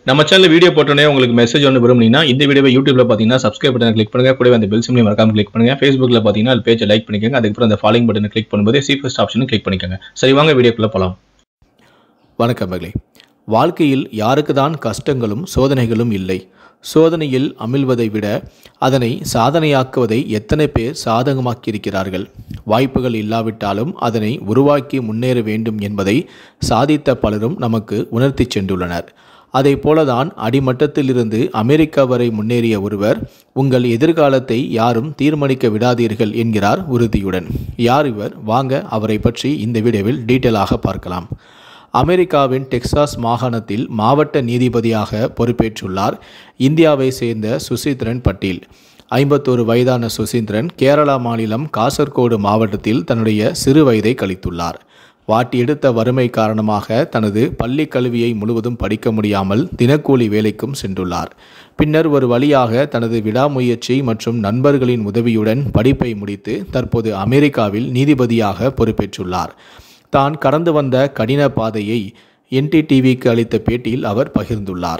நம்ம channel video போட்டோன்னே உங்களுக்கு மெசேஜ் ஒன்று விரும்புனீங்கன்னா இந்த வீடியோவை யூடியூப்ல பார்த்தீங்கன்னா சப்ஸ்கிரைப் பட்டன் கிளிக் பண்ணுங்க கூடவே அந்த பெல் சிம்லையும் மறக்காம கிளிக் பண்ணுங்க ஃபேஸ்புக்ல பார்த்தீங்கன்னா அது பேஜை லைக் பண்ணிக்கோங்க அதுக்கப்புறம் அந்த ஃபாலோயிங் பட்டனை கிளிக் பண்ணும்போது சி ஃபர்ஸ்ட் ஆப்ஷனும் கிளிக் பண்ணிக்கோங்க சரி வாங்க வீடியோக்குள்ள போலாம் வணக்கம் மகளே வாழ்க்கையில் யாருக்கு தான் கஷ்டங்களும் சோதனைகளும் இல்லை சோதனையில் அமிழ்வதை விட அதனை சாதனையாக்குவதை எத்தனை பேர் சாதகமாக்கியிருக்கிறார்கள் வாய்ப்புகள் இல்லாவிட்டாலும் அதனை உருவாக்கி முன்னேற வேண்டும் என்பதை சாதித்த பலரும் நமக்கு உணர்த்திச் சென்றுள்ளனர் அதை போலதான் அடிமட்டத்திலிருந்து அமெரிக்கா வரை முன்னேறிய ஒருவர் உங்கள் எதிர்காலத்தை யாரும் தீர்மானிக்க விடாதீர்கள் என்கிறார் உறுதியுடன் யார் இவர் வாங்க அவரை பற்றி இந்த வீடியோவில் டீட்டெயிலாக பார்க்கலாம் அமெரிக்காவின் டெக்சாஸ் மாகாணத்தில் மாவட்ட நீதிபதியாக பொறுப்பேற்றுள்ளார் இந்தியாவை சேர்ந்த சுசீந்திரன் பட்டீல் ஐம்பத்தோரு வயதான சுசீந்திரன் கேரளா மாநிலம் காசர்கோடு மாவட்டத்தில் தன்னுடைய சிறு வயதை கழித்துள்ளார் வாட்டி எடுத்த வறுமை காரணமாக தனது பள்ளி கல்வியை முழுவதும் படிக்க முடியாமல் தினக்கூலி வேலைக்கும் சென்றுள்ளார் பின்னர் ஒரு வழியாக தனது விடாமுயற்சி மற்றும் நண்பர்களின் உதவியுடன் படிப்பை முடித்து தற்போது அமெரிக்காவில் நீதிபதியாக பொறுப்பேற்றுள்ளார் தான் கடந்து வந்த கடின பாதையை என்டிடிவிக்கு அளித்த பேட்டியில் அவர் பகிர்ந்துள்ளார்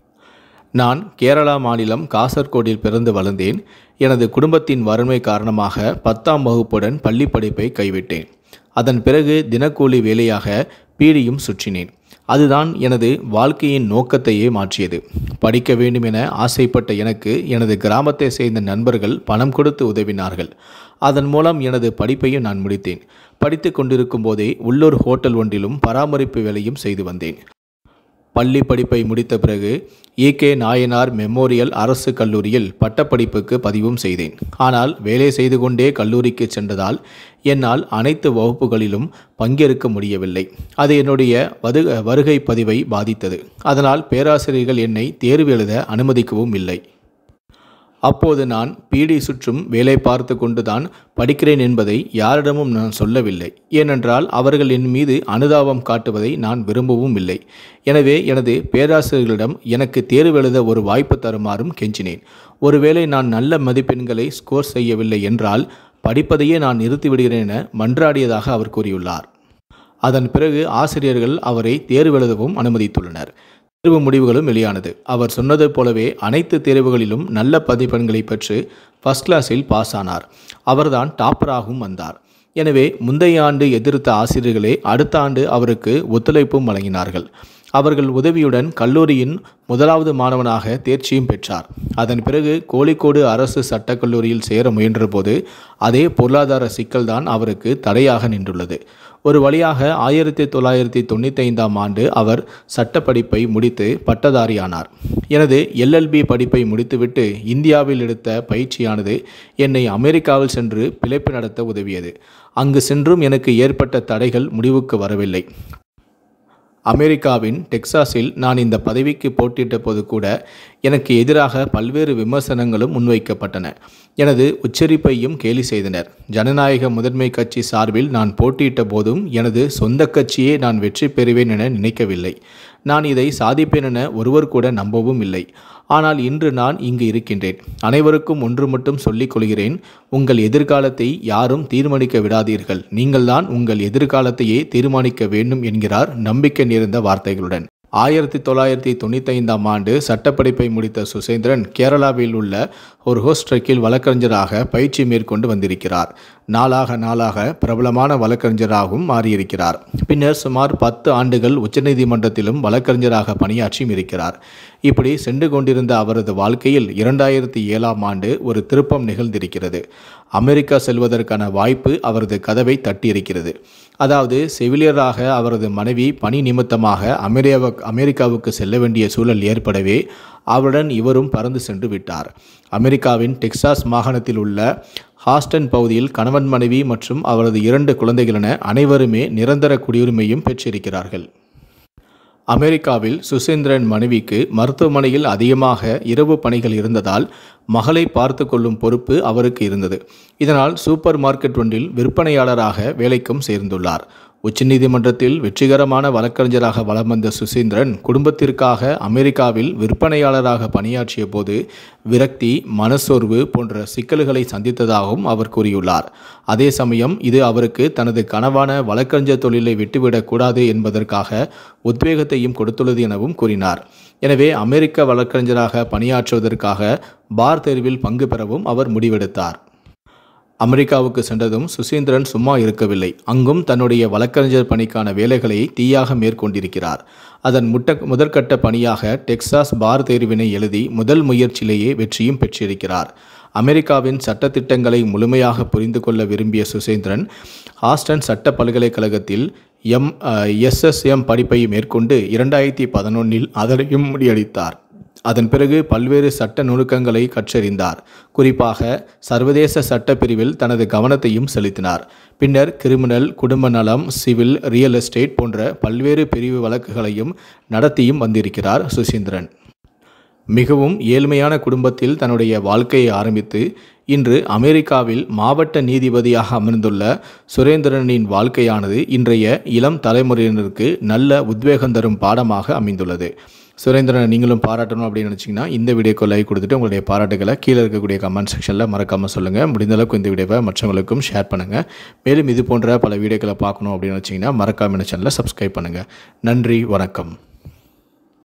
நான் கேரளா மாநிலம் காசர்கோடில் பிறந்து வளர்ந்தேன் எனது குடும்பத்தின் வறுமை காரணமாக பத்தாம் வகுப்புடன் பள்ளி படிப்பை கைவிட்டேன் அதன் பிறகு தினக்கூலி வேலையாக பீடியும் சுற்றினேன் அதுதான் எனது வாழ்க்கையின் நோக்கத்தையே மாற்றியது படிக்க வேண்டும் என ஆசைப்பட்ட எனக்கு எனது கிராமத்தை சேர்ந்த நண்பர்கள் பணம் கொடுத்து உதவினார்கள் அதன் மூலம் எனது படிப்பையும் நான் முடித்தேன் படித்து கொண்டிருக்கும் போதே உள்ளூர் ஹோட்டல் ஒன்றிலும் பராமரிப்பு வேலையும் செய்து வந்தேன் பள்ளி படிப்பை முடித்த பிறகு ஏகே நாயனார் மெமோரியல் அரசு கல்லூரியில் பட்டப்படிப்புக்கு பதிவும் செய்தேன் ஆனால் வேலை செய்து கொண்டே கல்லூரிக்கு சென்றதால் என்னால் அனைத்து வகுப்புகளிலும் பங்கேற்க முடியவில்லை அது என்னுடைய வது வருகை பதிவை பாதித்தது அதனால் பேராசிரியர்கள் என்னை தேர்வு எழுத அனுமதிக்கவும் இல்லை அப்போது நான் பீடி சுற்றும் வேலை பார்த்து கொண்டுதான் படிக்கிறேன் என்பதை யாரிடமும் நான் சொல்லவில்லை ஏனென்றால் அவர்கள் என் மீது அனுதாபம் காட்டுவதை நான் விரும்பவும் இல்லை எனவே எனது பேராசிரியர்களிடம் எனக்கு தேர்வு எழுத ஒரு வாய்ப்பு தருமாறும் கெஞ்சினேன் ஒருவேளை நான் நல்ல மதிப்பெண்களை ஸ்கோர் செய்யவில்லை என்றால் படிப்பதையே நான் நிறுத்திவிடுகிறேன் என மன்றாடியதாக அவர் கூறியுள்ளார் அதன் பிறகு ஆசிரியர்கள் அவரை தேர்வு எழுதவும் அனுமதித்துள்ளனர் தேர்வு முடிவுகளும் வெளியானது அவர் சொன்னது போலவே அனைத்து தேர்வுகளிலும் நல்ல மதிப்பெண்களை பெற்று ஃபர்ஸ்ட் கிளாஸில் பாஸ் ஆனார் அவர்தான் டாப்பராகவும் வந்தார் எனவே முந்தைய ஆண்டு எதிர்த்த ஆசிரியர்களே அடுத்த ஆண்டு அவருக்கு ஒத்துழைப்பும் வழங்கினார்கள் அவர்கள் உதவியுடன் கல்லூரியின் முதலாவது மாணவனாக தேர்ச்சியும் பெற்றார் அதன் பிறகு கோழிக்கோடு அரசு சட்டக் கல்லூரியில் சேர முயன்றபோது அதே பொருளாதார சிக்கல்தான் அவருக்கு தடையாக நின்றுள்ளது ஒரு வழியாக ஆயிரத்தி தொள்ளாயிரத்தி தொண்ணூற்றி ஐந்தாம் ஆண்டு அவர் சட்டப்படிப்பை முடித்து பட்டதாரியானார் எனது எல்எல்பி படிப்பை முடித்துவிட்டு இந்தியாவில் எடுத்த பயிற்சியானது என்னை அமெரிக்காவில் சென்று பிழைப்பு நடத்த உதவியது அங்கு சென்றும் எனக்கு ஏற்பட்ட தடைகள் முடிவுக்கு வரவில்லை அமெரிக்காவின் டெக்சாஸில் நான் இந்த பதவிக்கு போட்டியிட்ட போது கூட எனக்கு எதிராக பல்வேறு விமர்சனங்களும் முன்வைக்கப்பட்டன எனது உச்சரிப்பையும் கேலி செய்தனர் ஜனநாயக முதன்மை கட்சி சார்பில் நான் போட்டியிட்ட போதும் எனது சொந்த கட்சியே நான் வெற்றி பெறுவேன் என நினைக்கவில்லை நான் இதை சாதிப்பேன் என ஒருவர் கூட நம்பவும் இல்லை ஆனால் இன்று நான் இங்கு இருக்கின்றேன் அனைவருக்கும் ஒன்று மட்டும் சொல்லிக் கொள்கிறேன் உங்கள் எதிர்காலத்தை யாரும் தீர்மானிக்க விடாதீர்கள் நீங்கள்தான் உங்கள் எதிர்காலத்தையே தீர்மானிக்க வேண்டும் என்கிறார் நம்பிக்கை நிறைந்த வார்த்தைகளுடன் ஆயிரத்தி தொள்ளாயிரத்தி தொண்ணூற்றி ஐந்தாம் ஆண்டு சட்டப்படிப்பை முடித்த சுசேந்திரன் கேரளாவில் உள்ள ஒரு ஹோஸ்டக்கில் வழக்கறிஞராக பயிற்சி மேற்கொண்டு வந்திருக்கிறார் நாளாக நாளாக பிரபலமான வழக்கறிஞராகவும் மாறியிருக்கிறார் பின்னர் சுமார் பத்து ஆண்டுகள் உச்சநீதிமன்றத்திலும் வழக்கறிஞராக பணியாற்றியும் இருக்கிறார் இப்படி சென்று கொண்டிருந்த அவரது வாழ்க்கையில் இரண்டாயிரத்தி ஏழாம் ஆண்டு ஒரு திருப்பம் நிகழ்ந்திருக்கிறது அமெரிக்கா செல்வதற்கான வாய்ப்பு அவரது கதவை தட்டியிருக்கிறது அதாவது செவிலியராக அவரது மனைவி பணி நிமித்தமாக அமெரிக்கா அமெரிக்காவுக்கு செல்ல வேண்டிய சூழல் ஏற்படவே அவருடன் இவரும் பறந்து சென்று விட்டார் அமெரிக்காவின் டெக்சாஸ் மாகாணத்தில் உள்ள ஹாஸ்டன் பகுதியில் கணவன் மனைவி மற்றும் அவரது இரண்டு குழந்தைகள் என அனைவருமே நிரந்தர குடியுரிமையும் பெற்றிருக்கிறார்கள் அமெரிக்காவில் சுசேந்திரன் மனைவிக்கு மருத்துவமனையில் அதிகமாக இரவு பணிகள் இருந்ததால் மகளை பார்த்து கொள்ளும் பொறுப்பு அவருக்கு இருந்தது இதனால் சூப்பர் மார்க்கெட் ஒன்றில் விற்பனையாளராக வேலைக்கும் சேர்ந்துள்ளார் உச்சநீதிமன்றத்தில் வெற்றிகரமான வழக்கறிஞராக வலம் வந்த சுசீந்திரன் குடும்பத்திற்காக அமெரிக்காவில் விற்பனையாளராக பணியாற்றிய போது விரக்தி மனசோர்வு போன்ற சிக்கல்களை சந்தித்ததாகவும் அவர் கூறியுள்ளார் அதே சமயம் இது அவருக்கு தனது கனவான வழக்கறிஞர் தொழிலை விட்டுவிடக் கூடாது என்பதற்காக உத்வேகத்தையும் கொடுத்துள்ளது எனவும் கூறினார் எனவே அமெரிக்க வழக்கறிஞராக பணியாற்றுவதற்காக பார் தேர்வில் பங்கு பெறவும் அவர் முடிவெடுத்தார் அமெரிக்காவுக்கு சென்றதும் சுசீந்திரன் சும்மா இருக்கவில்லை அங்கும் தன்னுடைய வழக்கறிஞர் பணிக்கான வேலைகளை தீயாக மேற்கொண்டிருக்கிறார் அதன் முட்ட முதற்கட்ட பணியாக டெக்சாஸ் பார் தேர்வினை எழுதி முதல் முயற்சியிலேயே வெற்றியும் பெற்றிருக்கிறார் அமெரிக்காவின் சட்டத்திட்டங்களை முழுமையாக புரிந்து கொள்ள விரும்பிய சுசேந்திரன் ஆஸ்டன் சட்ட பல்கலைக்கழகத்தில் எம் எஸ்எஸ்எம் படிப்பை மேற்கொண்டு இரண்டாயிரத்தி பதினொன்னில் அதனையும் முறியடித்தார் அதன் பிறகு பல்வேறு சட்ட நுணுக்கங்களை கற்றறிந்தார் குறிப்பாக சர்வதேச சட்ட பிரிவில் தனது கவனத்தையும் செலுத்தினார் பின்னர் கிரிமினல் குடும்ப நலம் சிவில் ரியல் எஸ்டேட் போன்ற பல்வேறு பிரிவு வழக்குகளையும் நடத்தியும் வந்திருக்கிறார் சுசீந்திரன் மிகவும் ஏழ்மையான குடும்பத்தில் தன்னுடைய வாழ்க்கையை ஆரம்பித்து இன்று அமெரிக்காவில் மாவட்ட நீதிபதியாக அமர்ந்துள்ள சுரேந்திரனின் வாழ்க்கையானது இன்றைய இளம் தலைமுறையினருக்கு நல்ல உத்வேகம் தரும் பாடமாக அமைந்துள்ளது சுரேந்திரனை நீங்களும் பாராட்டணும் அப்படின்னு நினச்சிங்கன்னா இந்த வீடியோக்கு லைக் கொடுத்துட்டு உங்களுடைய பாராட்டுகளை கீழே இருக்கக்கூடிய கமெண்ட் செக்ஷனில் மறக்காமல் சொல்லுங்கள் முடிந்த அளவுக்கு இந்த வீடியோவை மற்றவங்களுக்கும் ஷேர் பண்ணுங்கள் மேலும் இது போன்ற பல வீடியோக்களை பார்க்கணும் அப்படின்னு நினச்சிங்கன்னா மறக்காம சேனலை சப்ஸ்கிரைப் பண்ணுங்கள் நன்றி வணக்கம்